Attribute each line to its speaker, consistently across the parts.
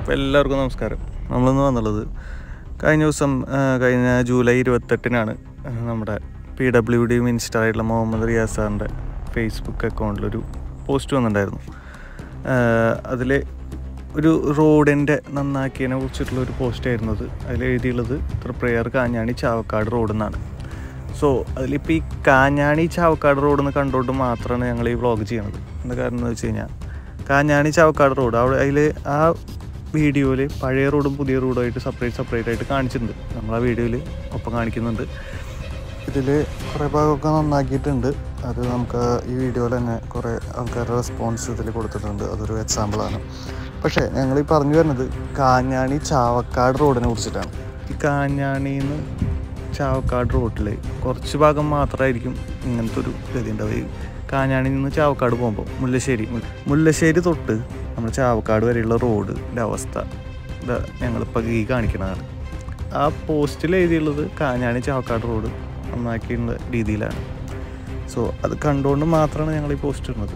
Speaker 1: അപ്പോൾ എല്ലാവർക്കും നമസ്കാരം നമ്മളിന്ന് വന്നുള്ളത് കഴിഞ്ഞ ദിവസം ആ, കഴിഞ്ഞ ജൂലൈ ഇരുപത്തെട്ടിനാണ് ആ, നമ്മുടെ പി ഡബ്ല്യു ഡി മിനിസ്റ്റർ ആയിട്ടുള്ള മുഹമ്മദ് റിയാസ് സാറിൻ്റെ ഫേസ്ബുക്ക് അക്കൗണ്ടിലൊരു പോസ്റ്റ് വന്നിട്ടുണ്ടായിരുന്നു അതിൽ ഒരു റോഡിൻ്റെ നന്നാക്കിയതിനെ കുറിച്ചിട്ടുള്ള ഒരു പോസ്റ്റ് ആയിരുന്നു അത് അതിൽ എഴുതിയുള്ളത് തൃപ്രയാർ കാഞ്ഞാണി ചാവക്കാട് റോഡ് എന്നാണ് സോ അതിലിപ്പോൾ ഈ കാഞ്ഞാണി ചാവക്കാട് റോഡ് എന്ന് കണ്ടുകൊണ്ട് മാത്രമാണ് ഞങ്ങൾ ഈ വ്ളോഗ് ചെയ്യണത് എന്താ കാരണം എന്ന് വെച്ച് കഴിഞ്ഞാൽ കാഞ്ഞാണി ചാവക്കാട് റോഡ് അവിടെ അതിൽ ആ വീഡിയോയിൽ പഴയ റോഡും പുതിയ റോഡും ആയിട്ട് സെപ്പറേറ്റ് സെപ്പറേറ്റ് ആയിട്ട് കാണിച്ചിട്ടുണ്ട് നമ്മൾ ആ വീഡിയോയിൽ ഒപ്പം കാണിക്കുന്നുണ്ട് ഇതിൽ കുറേ ഭാഗമൊക്കെ നന്നാക്കിയിട്ടുണ്ട് അത് നമുക്ക് ഈ വീഡിയോയിൽ തന്നെ കുറേ ആൾക്കാരുടെ റെസ്പോൺസ് ഇതിൽ കൊടുത്തിട്ടുണ്ട് അതൊരു എക്സാമ്പിളാണ് പക്ഷേ ഞങ്ങൾ ഈ പറഞ്ഞു വരുന്നത് കാഞ്ഞാണി ചാവക്കാട് റോഡിനെ കുറിച്ചിട്ടാണ് ഈ കാഞ്ഞാണിന്ന് ചാവക്കാട് റോഡിൽ കുറച്ച് ഭാഗം മാത്രമായിരിക്കും ഇങ്ങനത്തെ ഒരു ഗതി ഉണ്ടാവുക ഈ കാഞ്ഞാണിയിൽ നിന്ന് ചാവക്കാട് പോകുമ്പോൾ മുല്ലശ്ശേരി മുല്ല- മുല്ലശ്ശേരി തൊട്ട് നമ്മുടെ ചാവക്കാട് വരെയുള്ള റോഡിൻ്റെ അവസ്ഥ ഇതാ ഞങ്ങളിപ്പോൾ ഈ കാണിക്കുന്നതാണ് ആ പോസ്റ്റിൽ എഴുതിയുള്ളത് കാഞ്ഞാണി ചാവക്കാട് റോഡ് നന്നാക്കിയുള്ള രീതിയിലാണ് സോ അത് കണ്ടുകൊണ്ട് മാത്രമാണ് ഞങ്ങൾ ഈ പോസ്റ്റ് ഇടുന്നത്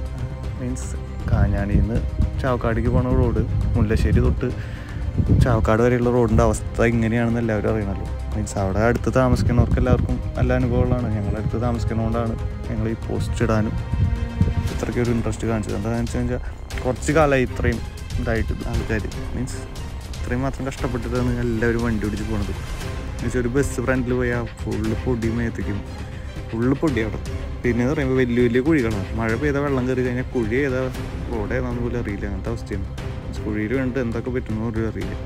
Speaker 1: മീൻസ് കാഞ്ഞാണിയിൽ നിന്ന് ചാവക്കാടേക്ക് പോണ റോഡ് മുല്ലശ്ശേരി തൊട്ട് ചാവക്കാട് വരെയുള്ള റോഡിൻ്റെ അവസ്ഥ ഇങ്ങനെയാണെന്ന് എല്ലാവരും അറിയണമല്ലോ മീൻസ് അവിടെ അടുത്ത് താമസിക്കുന്നവർക്ക് എല്ലാവർക്കും നല്ല അനുഭവങ്ങളാണ് ഞങ്ങൾ അടുത്ത് താമസിക്കുന്നതുകൊണ്ടാണ് ഞങ്ങൾ ഈ പോസ്റ്റ് ഇടാനും ഇത്രയ്ക്ക് ഒരു ഇൻട്രസ്റ്റ് കാണിച്ചത് എന്താണെന്ന് വെച്ച് കഴിഞ്ഞാൽ കുറച്ച് കാലമായി ഇത്രയും ഇതായിട്ട് ആൾക്കാർ മീൻസ് ഇത്രയും മാത്രം കഷ്ടപ്പെട്ടിട്ടാണ് എല്ലാവരും വണ്ടി ഓടിച്ച് പോണത് എന്നുവെച്ചാൽ ഒരു ബസ് ഫ്രണ്ടിൽ പോയാൽ ഫുള്ള് പൊടി മേത്തിക്കും ഫുള്ള് പൊടി അവിടെ പിന്നെ എന്ന് പറയുമ്പോൾ വലിയ വലിയ കുഴികളാണ് മഴ പെയ്താൽ വെള്ളം കയറി കഴിഞ്ഞാൽ കുഴി ഏതാ റോഡ് ഏതാന്ന് പോലും അറിയില്ല അങ്ങനത്തെ അവസ്ഥയാണ് കുഴിയിൽ വേണ്ടിട്ട് എന്തൊക്കെ പറ്റുന്നു പോലും അറിയില്ല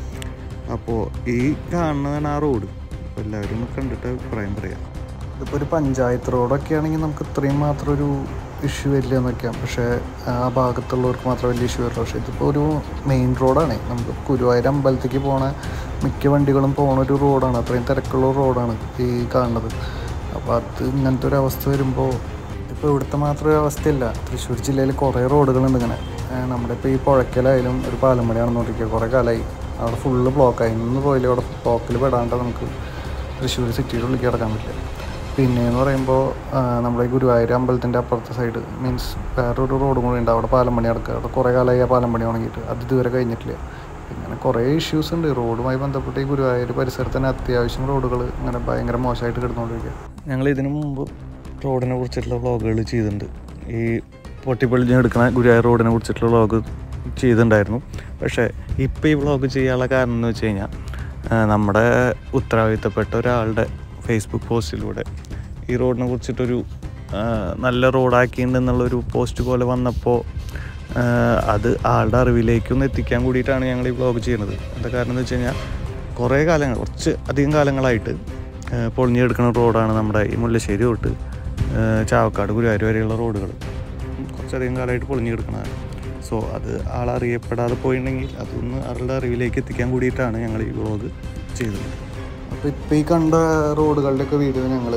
Speaker 1: അപ്പോൾ ഈ കാണുന്നതാണ് ആ റോഡ് അപ്പോൾ എല്ലാവരും ഒന്ന് കണ്ടിട്ട് അഭിപ്രായം പറയാം ഇതിപ്പോൾ ഒരു പഞ്ചായത്ത് റോഡൊക്കെ ആണെങ്കിൽ നമുക്ക് ഇത്രയും മാത്രം ഒരു ഇഷ്യൂ വരില്ല എന്നൊക്കെയാണ് പക്ഷേ ആ ഭാഗത്തുള്ളവർക്ക് മാത്രം വലിയ ഇഷ്യൂ വരില്ല പക്ഷേ ഇതിപ്പോൾ ഒരു മെയിൻ റോഡാണ് നമുക്ക് ഗുരുവായൂർ അമ്പലത്തേക്ക് പോണ മിക്ക വണ്ടികളും പോണ ഒരു റോഡാണ് അത്രയും തിരക്കുള്ള റോഡാണ് ഈ കാണുന്നത് അപ്പോൾ അത് ഇങ്ങനത്തെ ഒരു അവസ്ഥ വരുമ്പോൾ ഇപ്പോൾ ഇവിടുത്തെ മാത്രം ഒരു അവസ്ഥയല്ല തൃശ്ശൂർ ജില്ലയിൽ കുറേ റോഡുകളുണ്ട് ഇങ്ങനെ ഏഹ് നമ്മുടെ ഇപ്പോൾ ഈ പുഴയ്ക്കലായാലും ഒരു പാലമ്പടി നടന്നുകൊണ്ടിരിക്കുക കുറേ കാലമായി അവിടെ ഫുള്ള് ബ്ലോക്കായി ഇന്ന് പോയില്ല അവിടെ ബ്ലോക്കിൽ പെടാണ്ട് നമുക്ക് തൃശ്ശൂർ സിറ്റിയുടെ ഉള്ളിൽ കിടക്കാൻ പറ്റില്ല പിന്നെ എന്ന് പറയുമ്പോൾ നമ്മുടെ ഈ ഗുരുവായൂർ അമ്പലത്തിൻ്റെ അപ്പുറത്തെ സൈഡ് മീൻസ് വേറൊരു റോഡും കൂടി ഉണ്ട് അവിടെ പാലം പണി നടക്കുക അവിടെ കുറേ കാലമായി ആ പാലം പണി തുടങ്ങിയിട്ട് അത് ഇതുവരെ കഴിഞ്ഞിട്ടില്ല ഇങ്ങനെ കുറേ ഇഷ്യൂസ് ഉണ്ട് റോഡുമായി ബന്ധപ്പെട്ട് ഈ ഗുരുവായൂർ പരിസരത്ത് തന്നെ അത്യാവശ്യം റോഡുകൾ ഇങ്ങനെ ഭയങ്കര മോശമായിട്ട് കിടന്നുകൊണ്ടിരിക്കുക ഞങ്ങൾ ഇതിനു മുമ്പ് റോഡിനെ കുറിച്ചിട്ടുള്ള വ്ളോഗുകൾ ചെയ്തിട്ടുണ്ട് ഈ പൊട്ടിപ്പൊളിഞ്ഞ് എടുക്കുന്ന ഗുരുവായൂർ റോഡിനെ കുറിച്ചിട്ടുള്ള വ്ളോഗ് ചെയ്തിട്ടുണ്ടായിരുന്നു പക്ഷേ ഇപ്പോൾ ഈ വ്ളോഗ് ചെയ്യാനുള്ള കാരണം എന്ന് വെച്ച് കഴിഞ്ഞാൽ ആ, നമ്മുടെ ഉത്തരവാദിത്തപ്പെട്ട ഒരാളുടെ ഫേസ്ബുക്ക് പോസ്റ്റിലൂടെ ഈ റോഡിനെ കുറിച്ചിട്ടൊരു ആ, നല്ല റോഡാക്കിയിട്ടുണ്ടെന്നുള്ളൊരു പോസ്റ്റ് പോലെ വന്നപ്പോൾ ആ, അത് ആളുടെ അറിവിലേക്കൊന്ന് എത്തിക്കാൻ കൂടിയിട്ടാണ് ഞങ്ങൾ ഈ വ്ളോഗ് ചെയ്യുന്നത് എന്താ കാരണം എന്ന് വെച്ച് കഴിഞ്ഞാൽ കുറേ കാലങ്ങൾ കുറച്ച് അധികം കാലങ്ങളായിട്ട് ആ, പൊളിഞ്ഞെടുക്കുന്ന റോഡാണ് നമ്മുടെ ഈ മുല്ലശ്ശേരി തൊട്ട് ആ, ചാവക്കാട് ഗുരുവായൂർ വരെയുള്ള റോഡുകൾ കുറച്ചധികം കാലമായിട്ട് പൊളിഞ്ഞു കിടക്കുന്നതാണ് സോ അത് ആളറിയപ്പെടാതെ പോയിട്ടുണ്ടെങ്കിൽ അതൊന്ന് ആളുടെ അറിവിലേക്ക് എത്തിക്കാൻ കൂടിയിട്ടാണ് ഞങ്ങൾ ഈ വ്ളോഗ് ചെയ്തത് അപ്പോൾ ഇപ്പോൾ ഈ കണ്ട റോഡുകളുടെയൊക്കെ വീഡിയോ ഞങ്ങൾ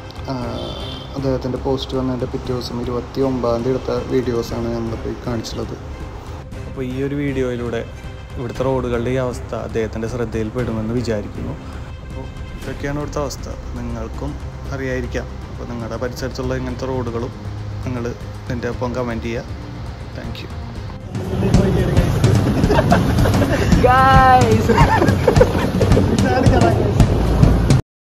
Speaker 1: അദ്ദേഹത്തിൻ്റെ പോസ്റ്റ് വന്നതിൻ്റെ പിറ്റേ ദിവസം ഇരുപത്തി ഒമ്പതാം തീയതി എടുത്ത വീഡിയോസാണ് നമ്മളിപ്പോൾ ഈ കാണിച്ചിട്ടുള്ളത് അപ്പോൾ ഈ ഒരു വീഡിയോയിലൂടെ ഇവിടുത്തെ റോഡുകളുടെ ഈ അവസ്ഥ അദ്ദേഹത്തിൻ്റെ ശ്രദ്ധയിൽപ്പെടുമെന്ന് വിചാരിക്കുന്നു അപ്പോൾ ഇതൊക്കെയാണ് ഇവിടുത്തെ അവസ്ഥ നിങ്ങൾക്കും അറിയായിരിക്കാം അപ്പോൾ നിങ്ങളുടെ പരിസരത്തുള്ള ഇങ്ങനത്തെ റോഡുകളും നിങ്ങൾ ഇതിൻ്റെ ഒപ്പം കമൻറ്റ് ചെയ്യുക താങ്ക് യു
Speaker 2: guys